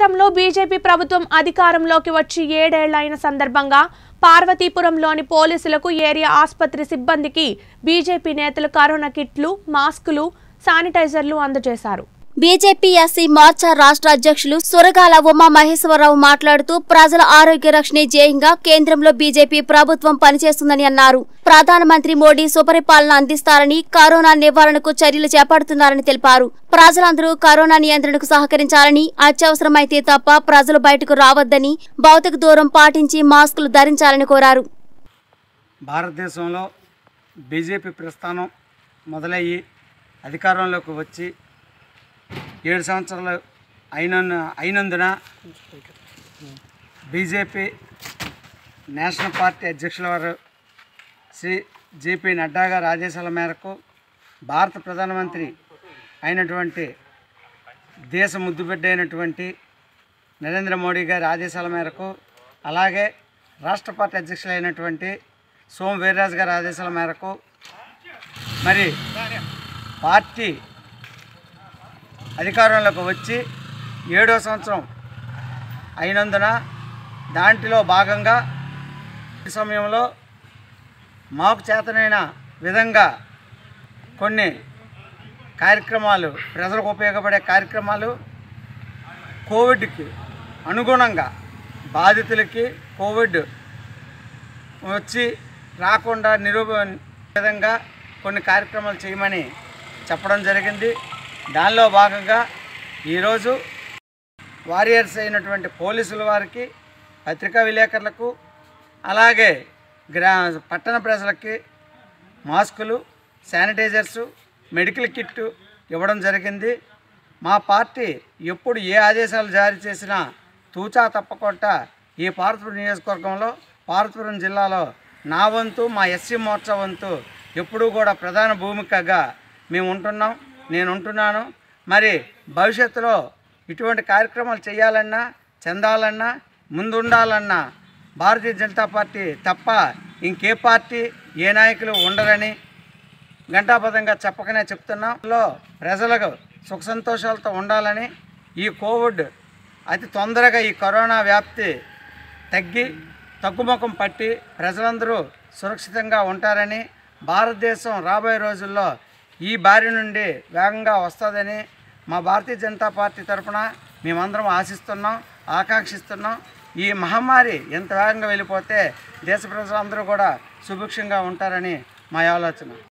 కేంద్రంలో బీజేపీ ప్రభుత్వం అధికారంలోకి వచ్చి ఏడేళ్లైన సందర్భంగా పార్వతీపురంలోని పోలీసులకు ఏరియా ఆసుపత్రి సిబ్బందికి బీజేపీ నేతలు కరోనా కిట్లు మాస్కులు శానిటైజర్లు అందజేశారు బీజేపీ ఎస్సీ మోర్చా రాష్ట్ర అధ్యక్షులు సురగాల ఉమా మహేశ్వరరావు మాట్లాడుతూ ప్రజల ఆరోగ్య రక్షణే ధ్యేయంగా కేంద్రంలో బీజేపీ ప్రభుత్వం పనిచేస్తుందని అన్నారు ప్రధానమంత్రి మోడీ సుపరిపాలన అందిస్తారని కరోనా నివారణకు చర్యలు చేపడుతున్నారని తెలిపారు ప్రజలందరూ కరోనా నియంత్రణకు సహకరించాలని అత్యవసరమైతే తప్ప ప్రజలు బయటకు రావద్దని భౌతిక దూరం పాటించి మాస్కులు ధరించాలని కోరారు భారతదేశంలో బీజేపీ ప్రస్థానం మొదలయ్యి అధికారంలోకి వచ్చి ఏడు సంవత్సరాలు అయిన అయినందున బీజేపీ నేషనల్ పార్టీ అధ్యక్షుల వారు శ్రీ జేపీ నడ్డా గారి ఆదేశాల మేరకు భారత ప్రధానమంత్రి అయినటువంటి దేశ ముద్దుబిడ్డ అయినటువంటి నరేంద్ర మోడీ గారి ఆదేశాల మేరకు అలాగే రాష్ట్ర పార్టీ అధ్యక్షులైనటువంటి సోమ వీర్రాజు గారి ఆదేశాల మేరకు మరి పార్టీ అధికారంలోకి వచ్చి ఏడో సంవత్సరం అయినందున దాంట్లో భాగంగా ఈ సమయంలో మాకు చేతనైన విధంగా కొన్ని కార్యక్రమాలు ప్రజలకు ఉపయోగపడే కార్యక్రమాలు కోవిడ్కి అనుగుణంగా బాధితులకి కోవిడ్ వచ్చి రాకుండా నిరూప విధంగా కొన్ని కార్యక్రమాలు చేయమని చెప్పడం జరిగింది దానిలో భాగంగా ఈరోజు వారియర్స్ అయినటువంటి పోలీసుల వారికి పత్రికా విలేకరులకు అలాగే గ్రా పట్టణ ప్రజలకి మాస్కులు శానిటైజర్సు మెడికల్ కిట్ ఇవ్వడం జరిగింది మా పార్టీ ఎప్పుడు ఏ ఆదేశాలు జారీ చేసినా తూచా తప్పకుండా ఈ పార్వతీపురం నియోజకవర్గంలో పార్వతీపురం జిల్లాలో నా వంతు మా ఎస్సీ మోర్చా వంతు ఎప్పుడూ కూడా ప్రధాన భూమికగా మేము ఉంటున్నాం నేను ఉంటున్నాను మరి భవిష్యత్తులో ఇటువంటి కార్యక్రమాలు చేయాలన్నా చెందాలన్నా ముందుండాలన్నా భారతీయ జనతా పార్టీ తప్ప ఇంకే పార్టీ ఏ నాయకులు ఉండరని ఘంటాపదంగా చెప్పకనే చెప్తున్నాం లో ప్రజలకు సుఖ సంతోషాలతో ఉండాలని ఈ కోవిడ్ అతి తొందరగా ఈ కరోనా వ్యాప్తి తగ్గి తగ్గుముఖం పట్టి ప్రజలందరూ సురక్షితంగా ఉంటారని భారతదేశం రాబోయే రోజుల్లో ఈ బారి నుండి వేగంగా వస్తుందని మా భారతీయ జనతా పార్టీ తరఫున మేమందరం ఆశిస్తున్నాం ఆకాంక్షిస్తున్నాం ఈ మహమ్మారి ఎంత వేగంగా వెళ్ళిపోతే దేశ ప్రజలందరూ కూడా సుభిక్షంగా ఉంటారని మా ఆలోచన